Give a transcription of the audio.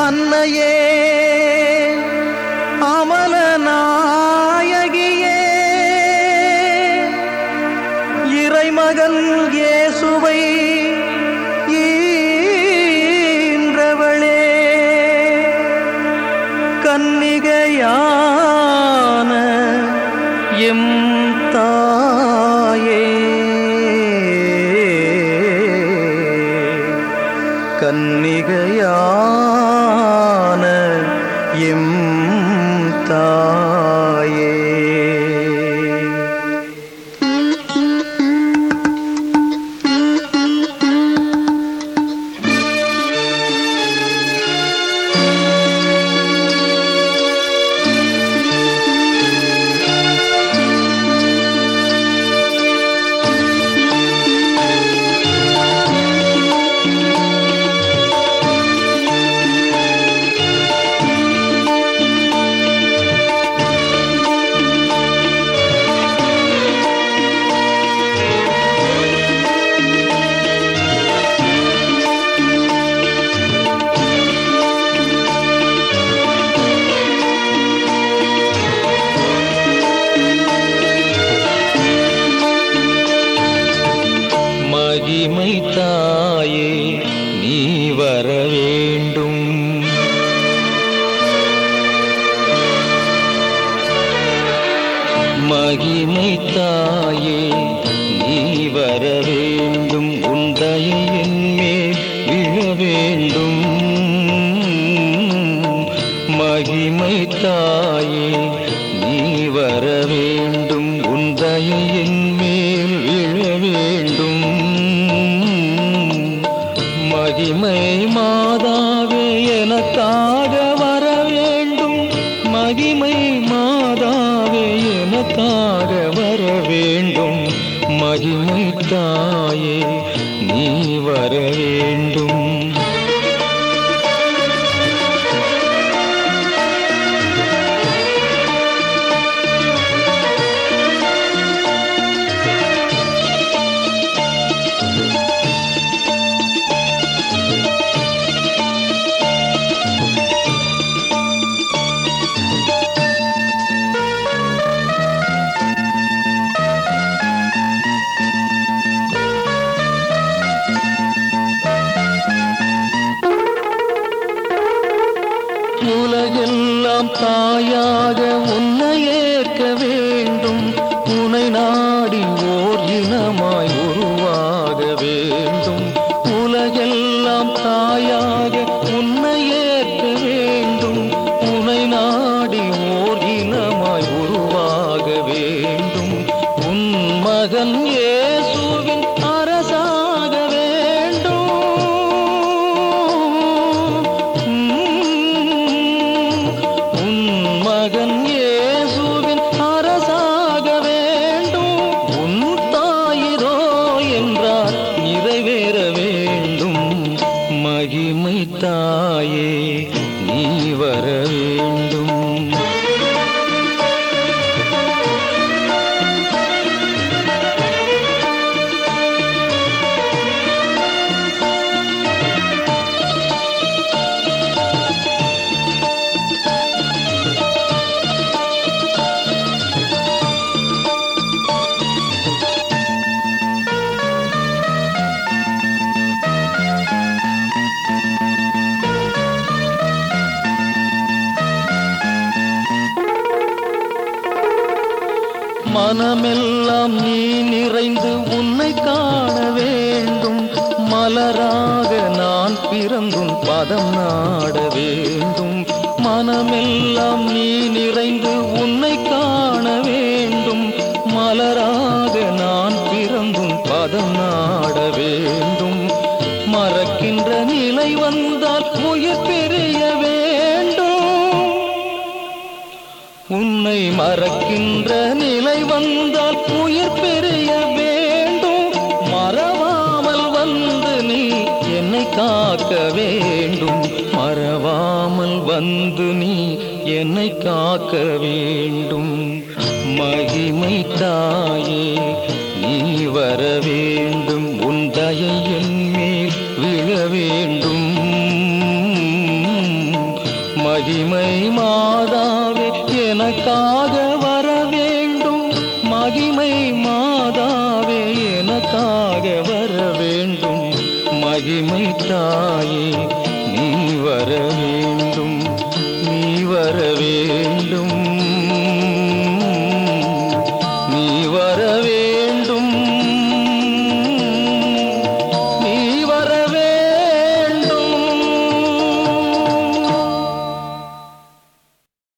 அன்னையே அமல நாயகியே இறைமகன் இயேசுவை ஈன்றவளே கன்னிகையான எம் தாயே கன்னிகையான எம் தாயே மகிமை தாயே நீ வர வேண்டும் மகிமை தாயே நீ வர வேண்டும் உந்தையை என்மேல் விழ வேண்டும் மகிமை தாயே நீ வர வேண்டும் உந்தையை என்மேல் விழ வேண்டும் மகிமை மாதாவே எனக்காக வர வேண்டும் மகிமை மாதாவே எனக்காக வர வேண்டும் மகிமை தாயே நீ வர வேண்டும் உலகெல்லாம் தாயாக உன்னை ஏற்க வேண்டும் உனை நாடி ஓர் இனமாய் உருவாக வேண்டும் உலகெல்லாம் தாயாக உன்னை ஏற்க வேண்டும் உனை நாடி ஓர் இனமாய் உருவாக வேண்டும் உன் மகன் இயேசுவின் அரசாக வேண்டும் உன் மகன் இயேசுவின் அரசாக வேண்டும் உன் தாயிரோ என்றார் நிறைவேற வேண்டும் மகிமை தாயே நீ வர வேண்டும் மனமெல்லாம் நீ நிறைந்து உன்னை காண வேண்டும் மலராக நான் பிறந்தும் பதம் நாட வேண்டும் மனமெல்லாம் நீ நிறைந்து உன்னை காண வேண்டும் மலராக நான் பிறந்தும் பதம் நாட வேண்டும் மறக்கின்ற நிலை வந்தால் உயிர் பெரிய வேண்டும் உன்னை மறக்கின்ற நிலை வந்தால் உயிர் பெரிய வேண்டும் மறவாமல் வந்து நீ என்னை காக்க வேண்டும் மறவாமல் வந்து நீ என்னை காக்க வேண்டும் மகிமை தாயே நீ வர வேண்டும் உன் தயை என் மேல் விழ வேண்டும் மகிமை மாதாவே எனக்காக வர வேண்டும் மகிமை மாதாவே எனக்காக வர வேண்டும் மகிமை தாயே